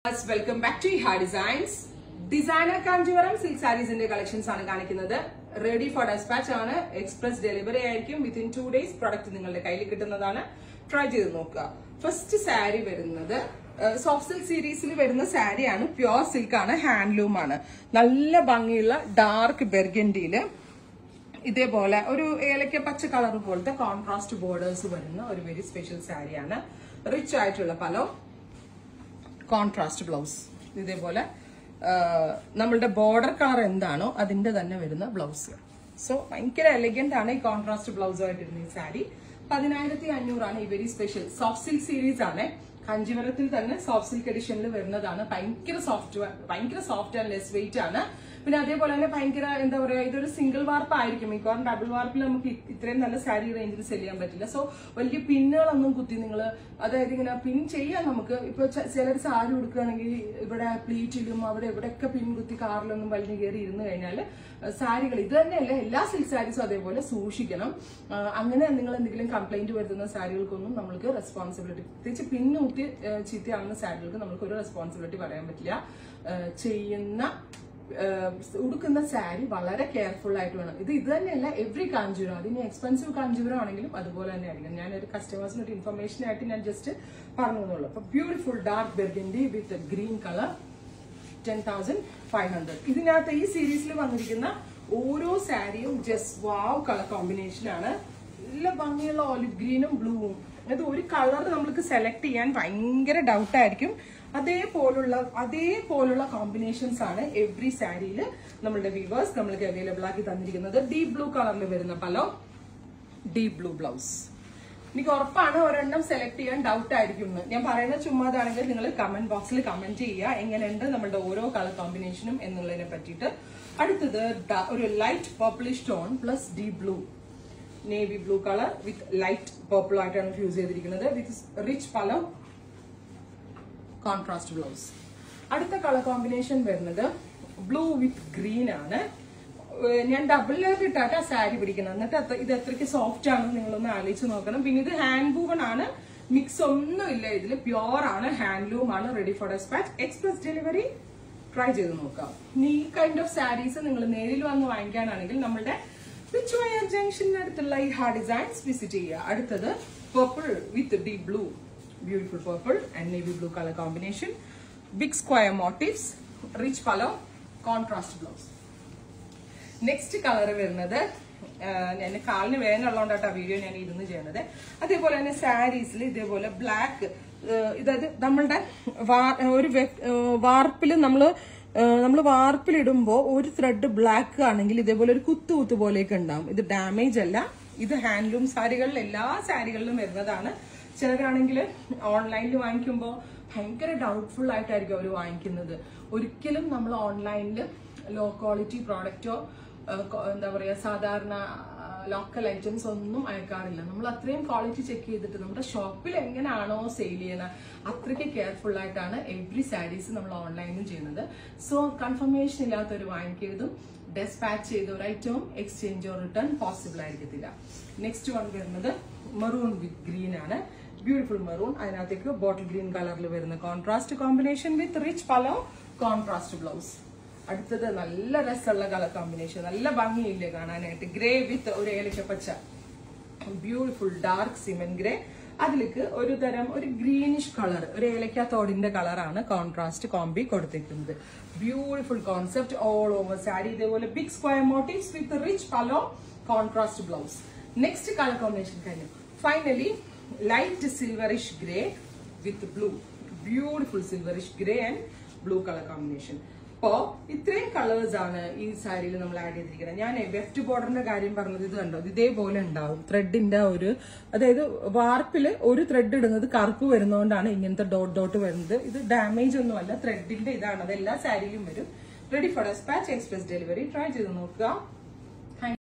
welcome back to ഹാ designs designer Kanchivaram silk സാരീസിന്റെ collections ആണ് കാണിക്കുന്നത് റെഡി ഫോർ ഡെസ്പാച്ച് ആണ് എക്സ്പ്രസ് ഡെലിവറി ആയിരിക്കും വിത്തിൻ ടു ഡേയ്സ് പ്രൊഡക്റ്റ് നിങ്ങളുടെ കയ്യിൽ കിട്ടുന്നതാണ് ട്രൈ ചെയ്ത് നോക്കുക ഫസ്റ്റ് സാരി വരുന്നത് സോഫ്റ്റ് സിൽക്ക് സീരീസിൽ വരുന്ന സാരിയാണ് പ്യോർ സിൽക്ക് ആണ് ഹാൻഡ്ലൂം ആണ് നല്ല ഭംഗിയുള്ള ഡാർക്ക് ബെർഗൻഡിയില് ഇതേപോലെ ഒരു ഏലക്ക പച്ച കളർ പോലത്തെ കോൺട്രാസ്റ്റ് ബോർഡേഴ്സ് വരുന്ന ഒരു വെരി സ്പെഷ്യൽ സാരിയാണ് റിച്ച് ആയിട്ടുള്ള പലോ കോൺട്രാസ്റ്റ് ബ്ലൗസ് ഇതേപോലെ ആ, നമ്മളുടെ ബോർഡർ കളർ എന്താണോ അതിന്റെ തന്നെ വരുന്ന ബ്ലൗസ് സോ ഭയങ്കര എലഗന്റ് ആണ് ഈ കോൺട്രാസ്റ്റ് ബ്ലൗസുമായിട്ടിരുന്ന ഈ സാരി പതിനായിരത്തി അഞ്ഞൂറാണ് ഈ very special soft silk series ആണ് കഞ്ചിവരത്തിൽ തന്നെ സോഫ്റ്റ് സിൽക്ക് എഡിഷനിൽ വരുന്നതാണ് ഭയങ്കര സോഫ്റ്റ് ഭയങ്കര സോഫ്റ്റ് ആൻഡ് ലെസ് വെയിറ്റ് ആണ് പിന്നെ അതേപോലെ തന്നെ ഭയങ്കര എന്താ പറയാ ഇതൊരു സിംഗിൾ വാർപ്പ് ആയിരിക്കും മിക്കവാറും ഡബിൾ വാർപ്പിൽ നമുക്ക് ഇ- ഇത്രയും നല്ല സാരി റേഞ്ചിൽ സെല് ചെയ്യാൻ പറ്റില്ല സോ വലിയ പിന്നുകളൊന്നും കുത്തി നിങ്ങൾ അതായത് ഇങ്ങനെ പിൻ ചെയ്യാൻ നമുക്ക് ഇപ്പൊ ചിലർ സാരി ഉടുക്കുകയാണെങ്കിൽ ഇവിടെ പ്ലീറ്റിലും അവിടെ എവിടെയൊക്കെ പിൻ കുത്തി കാറിലൊന്നും വലിഞ്ഞു കയറി ഇരുന്ന് കഴിഞ്ഞാൽ സാരികൾ ഇത് തന്നെയല്ല എല്ലാ സിൽക്ക് സാരീസും അതേപോലെ സൂക്ഷിക്കണം ആ, അങ്ങനെ നിങ്ങൾ എന്തെങ്കിലും കംപ്ലൈന്റ് വരുത്തുന്ന സാരികൾക്കൊന്നും നമ്മൾക്ക് റെസ്പോൺസിബിലിറ്റി പ്രത്യേകിച്ച് പിന്നൂത്തി ചീത്തയാവുന്ന സാരികൾക്ക് നമുക്ക് ഒരു റെസ്പോൺസിബിലിറ്റി പറയാൻ പറ്റില്ല ആ, ചെയ്യുന്ന ഏഹ് ഉടുക്കുന്ന സാരി വളരെ കെയർഫുൾ ആയിട്ട് വേണം ഇത് ഇത് തന്നെയല്ല എവറി കാഞ്ചൂരം അതിന് എക്സ്പെൻസീവ് കാഞ്ചൂരം ആണെങ്കിലും അതുപോലെ തന്നെ ആയിരിക്കും ഞാൻ ഒരു കസ്റ്റമേഴ്സിന് ഒരു ഇൻഫർമേഷൻ ആയിട്ട് ഞാൻ ജസ്റ്റ് പറഞ്ഞു എന്നുള്ളൂ അപ്പൊ beautiful dark burgundy with green colour ten thousand five hundred ഇതിനകത്ത് ഈ സീരീസിൽ വന്നിരിക്കുന്ന ഓരോ സാരിയും ജസ്റ്റ് വാവ് കളർ കോമ്പിനേഷൻ ആണ് നല്ല ഭംഗിയുള്ള ഓലിവ് ഗ്രീനും ബ്ലൂവും അത് ഒരു കളർ നമ്മൾക്ക് സെലക്ട് ചെയ്യാൻ ഭയങ്കര ഡൗട്ട് ആയിരിക്കും അതേപോലുള്ള അതേപോലുള്ള കോമ്പിനേഷൻസ് ആണ് എവറി സാരിയിൽ നമ്മളുടെ വീവേഴ്സ് നമ്മൾക്ക് അവൈലബിൾ ആക്കി തന്നിരിക്കുന്നത് ഡീപ് ബ്ലൂ കളറിൽ വരുന്ന പലോ ഡീപ് ബ്ലൂ ബ്ലൗസ് എനിക്ക് ഉറപ്പാണ് ഒരെണ്ണം സെലക്ട് ചെയ്യാൻ ഡൗട്ട് ആയിരിക്കും എന്ന് ഞാൻ പറയുന്നത് ചുമ്മാതാണെങ്കിൽ നിങ്ങൾ കമന്റ് ബോക്സിൽ കമന്റ് ചെയ്യുക എങ്ങനെയുണ്ട് നമ്മുടെ ഓരോ കളർ കോമ്പിനേഷനും എന്നുള്ളതിനെ പറ്റിയിട്ട് അടുത്തത് ഡ- ഒരു light purplish tone plus deep blue navy blue colour with light purple ആയിട്ടാണ് യൂസ് ചെയ്തിരിക്കുന്നത് with rich pallu contrast blouse അടുത്ത കളർ കോമ്പിനേഷൻ വരുന്നത് ബ്ലൂ വിത്ത് ഗ്രീൻ ആണ് ഏഹ് ഞാൻ ഡബിൾ ലെയർ ഇട്ടാട്ട് ആ സാരി പിടിക്കുന്നത് എന്നിട്ട് അത്ര- ഇത് എത്രയ്ക്ക് സോഫ്റ്റ് ആണെന്ന് നിങ്ങളൊന്ന് ആലോചിച്ച് നോക്കണം പിന്നെ ഇത് ഹാൻഡ് വൂവൺ ആണ് മിക്സ് ഒന്നുമില്ല ഇതിൽ പ്യോർ ആണ് ഹാൻഡ്ലൂം ആണ് ready for despatch express delivery try ചെയ്ത് നോക്കാം ഇനി ഈ കൈൻഡ് ഓഫ് സാരീസ് നിങ്ങൾ നേരിൽ വന്ന് വാങ്ങിക്കാനാണെങ്കിൽ നമ്മുടെ വിച്ചുവയ ജംഗ്ഷനടുത്തുള്ള ഈ ഹാ ഡിസൈൻസ് വിസിറ്റ് ചെയ്യുക അടുത്തത് purple with deep blue beautiful purple and navy blue color combination big square motifs rich color contrast blouse next colour വരുന്നത് ഞാൻ കാലിന് വേദനയുള്ളതുകൊണ്ടാണ് വീഡിയോ ഞാൻ ഇരുന്ന് ചെയ്യണത് അതേപോലെ തന്നെ സാരീസിൽ ഇതേപോലെ ബ്ലാക്ക് ഇതായത് നമ്മളുടെ വാ- ഒരു വാർപ്പിൽ നമ്മൾ നമ്മൾ വാർപ്പിലിടുമ്പോൾ ഒരു ത്രെഡ് ബ്ലാക്ക് ആണെങ്കിൽ ഇതേപോലെ ഒരു കുത്തു കുത്തു പോലെയൊക്കെ ഉണ്ടാവും ഇത് ഡാമേജ് അല്ല ഇത് ഹാൻഡ്ലൂം സാരികളിൽ എല്ലാ സാരികളിലും വരുന്നതാണ് ചിലരാണെങ്കിൽ ഓൺലൈനിൽ വാങ്ങിക്കുമ്പോൾ ഭയങ്കര ഡൗട്ട്ഫുൾ ആയിട്ടായിരിക്കും അവർ വാങ്ങിക്കുന്നത് ഒരിക്കലും നമ്മൾ ഓൺലൈനിൽ ലോ ക്വാളിറ്റി പ്രോഡക്റ്റോ എന്താ പറയുക സാധാരണ ലോക്കൽ ഐറ്റംസ് ഒന്നും അയക്കാറില്ല നമ്മൾ അത്രയും ക്വാളിറ്റി ചെക്ക് ചെയ്തിട്ട് നമ്മുടെ ഷോപ്പിൽ എങ്ങനെയാണോ സെയിൽ ചെയ്യുന്നത് അത്രയ്ക്ക് കെയർഫുൾ ആയിട്ടാണ് എവറി സാരീസ് നമ്മൾ ഓൺലൈനിൽ ചെയ്യുന്നത് സോ കൺഫർമേഷൻ ഇല്ലാത്തൊരു വാങ്ങിക്കരുതും ഡെസ്പാച്ച് ചെയ്ത ഒരു ഐറ്റവും എക്സ്ചേഞ്ചോ റിട്ടേൺ പോസിബിൾ ആയിരിക്കത്തില്ല നെക്സ്റ്റ് വൺ വരുന്നത് മെറൂൺ വിത്ത് ഗ്രീൻ ആണ് ബ്യൂട്ടിഫുൾ മെറൂൺ അതിനകത്തേക്ക് ബോട്ടിൽ ഗ്രീൻ കളറിൽ വരുന്ന contrast combination with rich pallu contrast blouse അടുത്തത് നല്ല രസമുള്ള കളർ കോമ്പിനേഷൻ നല്ല ഭംഗിയില്ലേ കാണാനായിട്ട് ഗ്രേ വിത്ത് ഒരു ഏലക്കപ്പച്ച ബ്യൂട്ടിഫുൾ ഡാർക്ക് സിമൻ ഗ്രേ അതിലേക്ക് ഒരു തരം ഒരു ഗ്രീനിഷ് കളർ ഒരു ഏലക്ക തോടിന്റെ കളറാണ് കോൺട്രാസ്റ്റ് കോമ്പി കൊടുത്തിരിക്കുന്നത് beautiful concept all over sari ഇതേപോലെ big square motifs with rich pallu contrast blouse next colour combination കഴിഞ്ഞു finally light silverish grey with blue beautiful silverish grey and blue colour combination അപ്പോ ഇത്രയും കളേഴ്സ് ആണ് ഈ സാരിയിൽ നമ്മൾ ആഡ് ചെയ്തിരിക്കുന്നത് ഞാൻ വെഫ്റ്റ് ബോർഡറിന്റെ കാര്യം പറഞ്ഞത് ഇത് കണ്ടോ ഇത് ഇതേപോലെ ഉണ്ടാവും ത്രെഡിന്റെ ഒരു അതായത് വാർപ്പില് ഒരു ത്രെഡ് ഇടുന്നത് കറുപ്പ് വരുന്നതുകൊണ്ടാണ് ഇങ്ങനത്തെ ഡോട്ട് ഡോട്ട് വരുന്നത് ഇത് ഡാമേജ് ഒന്നുമല്ല ത്രെഡിന്റെ ഇതാണ് അത് എല്ലാ സാരിയിലും വരും ready for despatch express delivery try ചെയ്ത് നോക്കുക